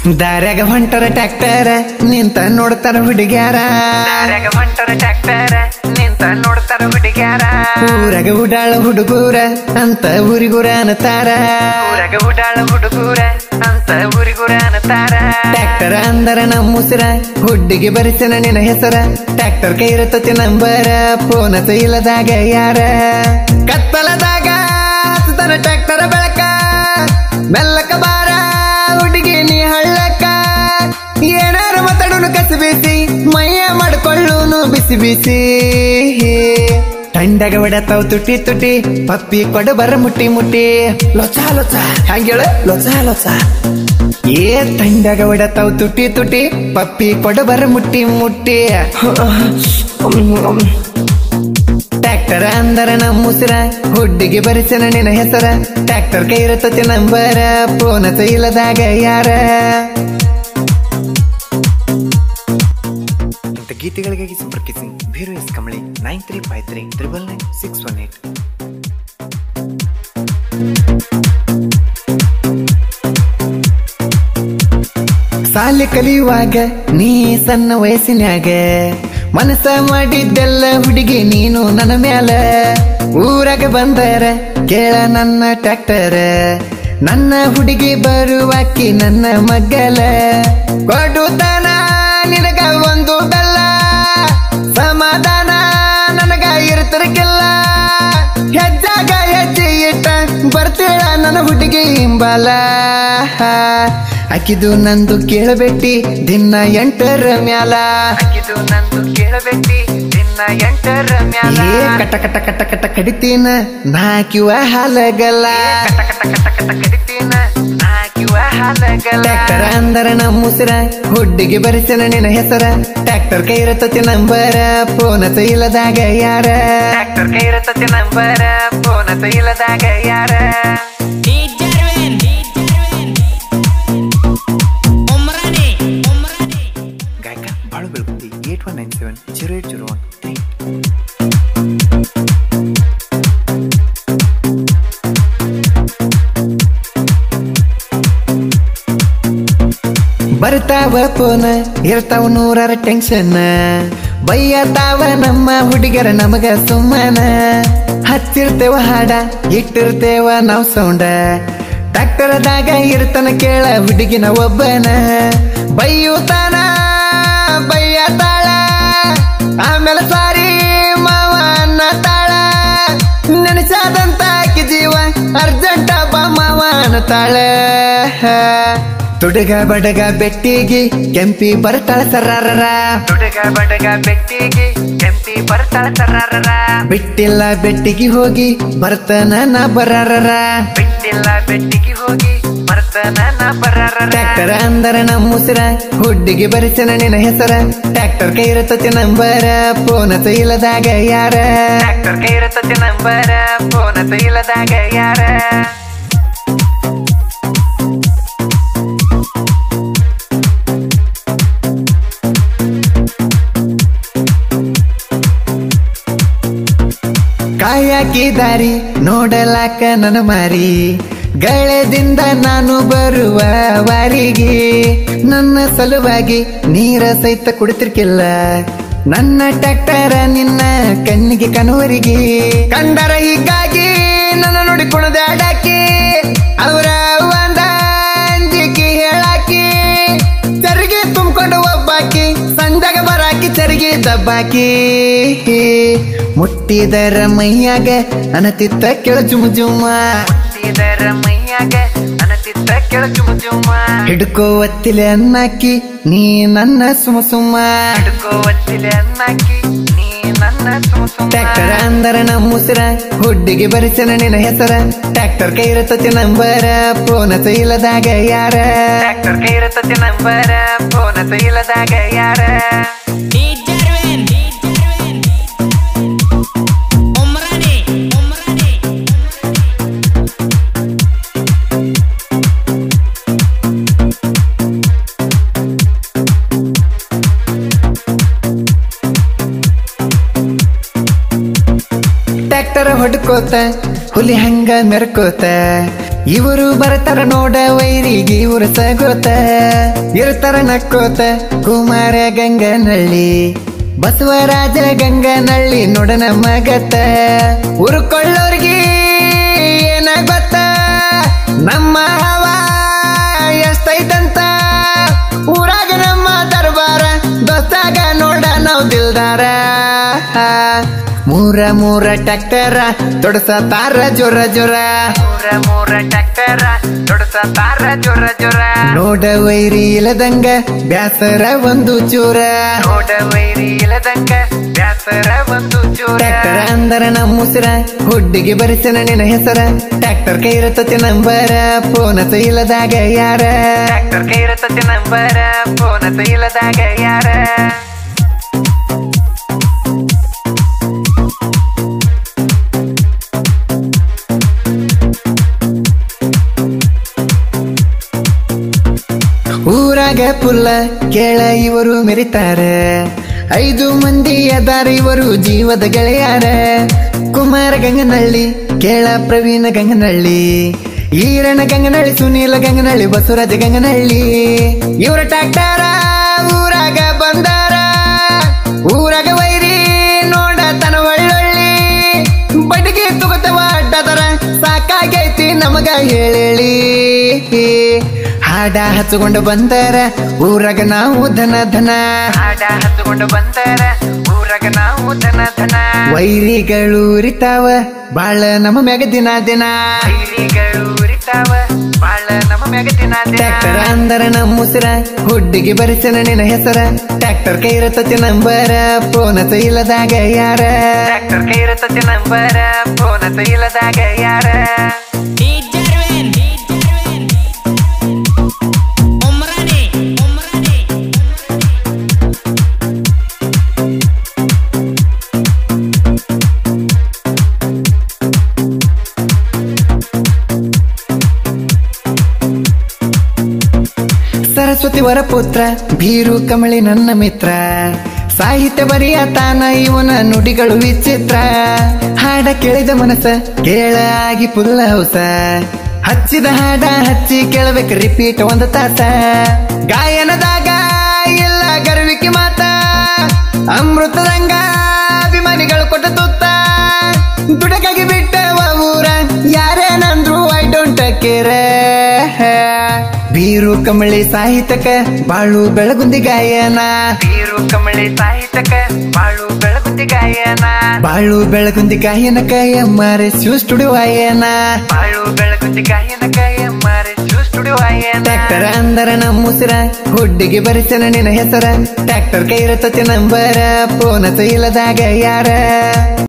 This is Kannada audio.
ದಾರ್ಯಾಗ ಹೊಂಟರ ಟ್ಯಾಕ್ಟರ್ ನಿಂತ ನೋಡ್ತಾರ ಹುಡುಗ್ಯಾರ ದಾರ್ಯಾಗ ಹೊಂಟರ ಟ್ಯಾಕ್ಟರ್ ನಿಂತ ನೋಡ್ತಾರ ಹುಡುಗ್ಯಾರ ಊರಾಗ ಉಡಾಳ ಹುಡುಗೂರ ಅಂತ ಊರಿಗೂರ ಅನ್ನತಾರ ಊರಾಗ ಉಡಾಳ ಹುಡುಗೂರ ಅಂತ ಊರಿಗೂರ ಅನ್ನತಾರ ಟ್ಯಾಕ್ಟರ್ ಅಂದರ ನಮ್ಮ ಉಸಿರ ಹುಡ್ಡಿಗೆ ಬರಿಸನ ನಿನ್ನ ಹೆಸರ ಟ್ಯಾಕ್ಟರ್ ಕೈ ಇರತತಿ ನಂಬರ ಫೋನ ಇಲ್ಲದಾಗ ಯಾರ ಕತ್ತಲದಾಗ ಹತ್ತದನ ಟ್ಯಾಕ್ಟರ್ ಬೆಳಕ ಮೆಲ್ಲಕ ಬಾರ ಹುಡುಗಿ ನೀ ಹಳ್ಳಕ್ಕ ಏನಾರ ಮಾತಾಡೋನು ಕಸಿ ಬಿಸಿ ಮೈಯ ಮಾಡ್ಕೊಳ್ಳೂನು ಬಿಸಿ ಬಿಸಿ ತಂಡಗ ಹೊಡತಾವ್ ತುಟಿ ತುಟಿ ಪಪ್ಪಿ ಕೊಡ ಬರ ಮುಟ್ಟಿ ಮುಟ್ಟಿ ಲೊಚ ಲೊಚ ಹಂಗೇಳ ಲೊಚ ಲೊಚ ಏ ತಂಡಗ ಹೊಡತಾವ್ ತುಟಿ ತುಟಿ ಪಪ್ಪಿ ಕೊಡ ಬರ ಮುಟ್ಟಿ ಮುಟ್ಟಿ ಟ್ಯಾಕ್ಟರ್ ಅಂದರ ನಮ್ಮ ಉಸಿರ ಹುಡ್ಡಿಗೆ ಬರಿಸನ ನಿನ್ನ ಹೆಸರ ಟ್ಯಾಕ್ಟರ್ ಕೈ ಇರತತಿ ನಂಬರ ಫೋನ ಇಲ್ಲದಾಗ ಯಾರ ಇಂಥ ಗೀತೆಗಳಿಗಾಗಿ ಸಂಪರ್ಕಿಸಿ Bheeru S Kamali nine three five three triple nine six one eight ಸಾಲಿ ಕಲಿಯುವಾಗ ನೀ ಸಣ್ಣ ವಯಸ್ಸಿನ್ಯಾಗ ಮನಸ್ಸ ಮಾಡಿದ್ದೆಲ್ಲ ಹುಡುಗಿ ನೀನು ನನ್ನ ಮ್ಯಾಲ ಊರಾಗ ಬಂದರ ಕೇಳ ನನ್ನ ಟ್ರ್ಯಾಕ್ಟರ್ ನನ್ನ ಹುಡುಗಿ ಬರುವಾಕಿ ನನ್ನ ಮಗ್ಗಲ ಕೊಡುತ್ತಾನ ನಿನಗ ಒಂದು ಬೆಲ್ಲ ಸಮಾಧಾನ ನನಗ ಇರ್ತಿರ್ಕಿಲ್ಲ ಹೆಜ್ಜಾಗ ಹೆಜ್ಜೆ ಇಟ್ಟ ಬರ್ತೀಳ ನನ್ನ ಹುಡುಗಿ ಹಿಂಬಲ ಅಕ್ಕಿದು ನಂದು ಕೇಳಬೇಟಿ ದಿನ ಎಂಟರ ಮ್ಯಾಲ ಇದು ನಂದು ಕೇಳಬೇಟಿ ದಿನ ಎಂಟರ ಮ್ಯಾಲ ಏ ಕಟ ಕಟ ಕಟ ಕಟ ಕಡಿತೀನ ನಾಕಿವ ಹಾಲಗಲ್ಲ ಕಟ ಕಟ ಕಟ ಕಟ ಕಡಿತೀನ ನಾಕಿವ ಹಾಲಗಲ್ಲ ಟ್ರ್ಯಾಕ್ಟರ್ ಅಂದರ ನಮ್ಮ ಉಸಿರ ಹುಡ್ಡಿಗೆ ಬರಿಸನ ನಿನ್ನ ಹೆಸರ ಟ್ರ್ಯಾಕ್ಟರ್ ಕೈ ಇರತತಿ ನಂಬರ ಫೋನ ಇಲ್ಲದಾಗ ಯಾರ ಟ್ರ್ಯಾಕ್ಟರ್ ಕೈ ಇರತತಿ ನಂಬರ ಫೋನ ಇಲ್ಲದಾಗ ಯಾರ Dijarwen, Omrani, Omrani. ಗಾಯಕ ಬಾಳು ಬೆಳಗುತ್ತಿ eight one nine seven zero eight zero one three ಬರ್ತಾವ ಫೋನ ಇರ್ತಾವ ನೂರಾರ ಟೆನ್ಷನ್ ಬೈಯತಾವ ನಮ್ಮ ಹುಡುಗರ ನಮಗ ಸುಮ್ಮನ ಹಚ್ಚಿರ್ತೇವ ಹಾಡ ಇಟ್ಟಿರ್ತೇವ ನಾವ್ ಸೌಂಡ ಟ್ಯಾಕ್ಟರ್ದಾಗ ಇರ್ತನ ಕೇಳ ಹುಡುಗಿನ ಒಬ್ಬನ ಬೈಯುತ್ತಾನ ಬೈಯತಾಳ ಆಮೇಲೆ ಸಾರಿ ಮಾವ ಅನ್ನತಾಳ ನೆನೆಸಾದಂತ ಆಕಿ ಜೀವ ಅರ್ಜೆಂಟ ಬಾ ಮಾವ ಅನ್ನತಾಳ ತುಡುಗ ಬಡಗ ಬೆಟ್ಟಿಗೆ ಕೆಂಪಿ ಬರ್ತಾಳ ಸರಾರರ ಹುಡುಗ ಬಡಗ ಬೆಟ್ಟಿಗೆ ಕೆಂಪಿ ಬರ್ತಾಳ ತರಾರರ ಬಿಟ್ಟಿಲ್ಲ ಬೆಟ್ಟಿಗೆ ಹೋಗಿ ಬರ್ತನ ನಾ ಬರಾರರ ಬಿಟ್ಟಿಲ್ಲ ಬೆಟ್ಟಿಗೆ ಹೋಗಿ ಬರ್ತನ ನಾ ಬರಾರರ ಟ್ರ್ಯಾಕ್ಟರ್ ಅಂದರ ನಮ್ಮ ಉಸಿರ ಹುಡ್ಡಿಗೆ ಬರಿಸನ ನಿನ್ನ ಹೆಸರ ಟ್ರ್ಯಾಕ್ಟರ್ ಕೈ ಇರತತಿ ನಂಬರ ಫೋನ ಇಲ್ಲದಾಗ ಯಾರ ಟ್ರ್ಯಾಕ್ಟರ್ ಕೈ ಇರತತಿ ನಂಬರ ಫೋನ ಇಲ್ಲದಾಗ ಯಾರ ಕಾಯಾಕಿ ದಾರಿ ನೋಡಲಾಕ ನನ್ನ ಮಾರಿ ಗಳದಿಂದ ನಾನು ಬರುವ ವಾರಿಗೆ ನನ್ನ ಸಲುವಾಗಿ ನೀರ ಸಹಿತ ಕುಡಿತಿರ್ಕಿಲ್ಲ ನನ್ನ ಟ್ರ್ಯಾಕ್ಟರ ನಿನ್ನ ಕಣ್ಣಿಗೆ ಕನುವರಿಗೆ ಕಂಡರ ಹೀಗಾಗಿ ನನ್ನ ನೋಡಿ ಕುಣದಾಡಾಕಿ ಅವರ ಒಂದ ಅಂಜಿಕೆ ಹೇಳಾಕಿ ಚರಿಗೆ ತುಂಬಿಕೊಂಡು ಒಬ್ಬಾಕಿ ಸಂಜಾಗ ಬರಾಕಿ ಚರಿಗೆ ದಬ್ಬಾಕಿ ಮುಟ್ಟಿದರ ಮೈಯಾಗ ಅನತಿತ್ತ ಕೆಳ ಜುಮ್ ಜುಮ್ಮ ಇದರ ಮೈಯಾಗ ಅನತಿತ್ತ ಕೆಳ ಜುಮ ಜುಮ ಹಿಡ್ಕೋ ಒತ್ತಿಲೆ ಅನ್ನಾಕಿ ನೀ ನನ್ನ ಸುಮ ಸುಮ್ಮ ಹಿಡ್ಕೋ ಒತ್ತಿಲೆ ಅನ್ನಾಕಿ ನೀ ನನ್ನ ಸುಮ ಸುಮ ಟ್ರ್ಯಾಕ್ಟರ್ ಅಂದರ ನಮ್ಮ ಉಸಿರ ಹುಡ್ಡಿಗೆ ಬರಿಸನ ನಿನ್ನ ಹೆಸರ ಟ್ರ್ಯಾಕ್ಟರ್ ಕೈ ಇರತತಿ ನಂಬರ ಫೋನ ಇಲ್ಲದಾಗ ಯಾರ ಟ್ರ್ಯಾಕ್ಟರ್ ಕೈ ಇರತತಿ ನಂಬರ ಫೋನ ಇಲ್ಲದಾಗ ಯಾರ Dijarwen, Omrani, Omrani. ಟ್ರ್ಯಾಕ್ಟರ್ ಹೊಡ್ಕೋತ ಹುಲಿ ಹಂಗ ಮೆರ್ಕೋತ ಇವರು ಬರ್ತಾರ ನೋಡ ವೈರಿಗೆ ಇವರು ಸಗೋತ ಇರ್ತಾರ ನಕ್ಕೋತ ಕುಮಾರ ಗಂಗನಳ್ಳಿ ಬಸವರಾಜ ಗಂಗನಳ್ಳಿ ನೋಡ ನಮ್ಮ ಗತ್ತ ಉರ್ಕೊಳ್ಳೋರ್ಗಿ ಏನ ಗೊತ್ತ ನಮ್ಮ ಹವ ಎಷ್ಟೈತಂತ ಊರಾಗ ನಮ್ಮ ದರ್ಬಾರ ದೋಸ್ತಾಗ ನೋಡ ನಾವ್ ದಿಲ್ದಾರ ಮೂರ ಮೂರ ಟ್ಯಾಕ್ಟರ ತೊಡಸ ತಾರ ಜೊರ ಜೊರ ಮೂರ ಮೂರ ಟ್ಯಾಕ್ಟರ ತೊಡಸ ತಾರ ಜೊರ ಜೊರ ನೋಡ ವೈರಿ ಇಲ್ಲದಂಗ ಬ್ಯಾಸರ ಒಂದು ಚೂರ ನೋಡ ವೈರಿ ಇಲ್ಲದಂಗ ಬ್ಯಾಸರ ಒಂದು ಚೂರ ಟ್ಯಾಕ್ಟರ್ ಅಂದರ ನಮ್ಮ ಉಸಿರ ಹುಡ್ಡಿಗೆ ಬರಿಸನ ನಿನ್ನ ಹೆಸರ ಟ್ಯಾಕ್ಟರ್ ಕೈ ಇರತತಿ ನಂಬರ ಫೋನ ಇಲ್ಲದಾಗ ಯಾರ ಟ್ಯಾಕ್ಟರ್ ಕೈ ಇರತತಿ ನಂಬರ ಫೋನ ಇಲ್ಲದಾಗ ಯಾರ ಊರಾಗ ಪುಲ್ಲ ಕೇಳ ಇವರು ಮೆರಿತಾರ ಐದು ಮಂದಿ ಅದಾರ ಇವರು ಜೀವದ ಗೆಳೆಯಾರ ಕುಮಾರ ಗಂಗನಳ್ಳಿ ಕೇಳ ಪ್ರವೀಣ ಗಂಗನಳ್ಳಿ ಈರಣ್ಣ ಗಂಗನಳ್ಳಿ ಸುನೀಲ ಗಂಗನಳ್ಳಿ ಬಸವರಾಜ ಗಂಗನಳ್ಳಿ ಇವರ ಟ್ಯಾಕ್ಟರ ಊರಾಗ ಬಂದಾರ ಊರಾಗ ವೈರಿ ನೋಡ ತನ ಒಳ್ಳೊಳ್ಳಿ ಬಡಿಗೆ ತುಗತವ ಅಡ್ಡದರ ಸಾಕಾಗೈತಿ ನಮಗ ಹೇಳಿ ಹಾಡ ಹಚ್ಕೊಂಡು ಬಂದರ ಊರಾಗ ನಾವು ಧನ ಧನ ಹಾಡ ಹಚ್ಕೊಂಡು ಬಂದರ ಊರಾಗ ನಾವು ಧನ ಧನ ವೈರಿಗಳು ಉರಿತಾವ ಬಾಳ ನಮ್ಮ ಮ್ಯಾಗ ದಿನ ದಿನ ವೈರಿಗಳು ಉರಿತಾವ ಬಾಳ ನಮ್ಮ ಮ್ಯಾಗ ದಿನ ದಿನ ಟ್ಯಾಕ್ಟರ್ ಅಂದರ ನಮ್ಮ ಉಸಿರ ಹುಡ್ಡಿಗೆ ಬರಿಸನ ನಿನ್ನ ಹೆಸರ ಟ್ಯಾಕ್ಟರ್ ಕೈ ಇರತತಿ ನಂಬರ ಫೋನ ಇಲ್ಲದಾಗ ಯಾರ ಟ್ಯಾಕ್ಟರ್ ಕೈ ಇರತತಿ ನಂಬರ ಫೋನ ಇಲ್ಲದಾಗ ಯಾರ ಡಿಜರ್ವೆನ್ ಡಿಜರ್ವೆನ್ ಉಮ್ರಾನಿ ಉಮ್ರಾನಿ ಸರಸ್ವತಿ ವರ ಪುತ್ರ ಬೀರು ಕಮಳಿ ನನ್ನ ಮಿತ್ರ ಸಾಹಿತ್ಯ ಬರಿಯ ತಾನ ಇವನ ನುಡಿಗಳು ವಿಚಿತ್ರ ಹಾಡ ಕೇಳಿದ ಮನಸ್ಸ ಕೇಳ ಆಗಿ ಪುಲ್ಲ ಹೌಸ ಹಚ್ಚಿದ ಹಾಡ ಹಚ್ಚಿ ಕೇಳಬೇಕು ರಿಪೀಟ್ ಒಂದು ತಾಸ ಗಾಯನದಾಗ ಇಲ್ಲ ಗರ್ವಿಕೆ ಮಾತ ಅಮೃತದಂಗ ಅಭಿಮಾನಿಗಳು ಕೊಟ್ಟ ತುತ್ತ ದುಡಕಾಗಿ ಬಿಟ್ಟವ ಊರ ಯಾರೇನಂದ್ರು ಐ ಡೋಂಟ್ ಕೇರ ಬೀರು ಕಮಳಿ ಸಾಹಿತ್ಯಕ ಬಾಳು ಬೆಳಗುಂದಿ ಗಾಯನ ಬೀರು ಕಮಳಿ ಸಾಹಿತ್ಯಕ ಬಾಳು ಬೆಳಗುತ್ತಿ ಗಾಯನ ಬಾಳು ಬೆಳಗುಂದಿ ಗಾಯನಕ ಎಮ್ಮಾರೆ ಶಿವ ಸ್ಟುಡಿಯೋ ಆಯನ ಬಾಳು ಬೆಳಗುತ್ತಿ ಗಾಯನಕ ಎಮ್ಮಾರೆ ಸ್ಟುಡಿಯೋ ಆಯನ ಟ್ಯಾಕ್ಟರ್ ಅಂದರ ನಮ್ಮ ಉಸಿರ ಹುಡ್ಡಿಗೆ ಬರಿಸನ ನಿನ್ನ ಹೆಸರ ಟ್ಯಾಕ್ಟರ್ ಕೈ ಇರತತಿ ನಂಬರ ಫೋನ ಇಲ್ಲದಾಗ ಯಾರ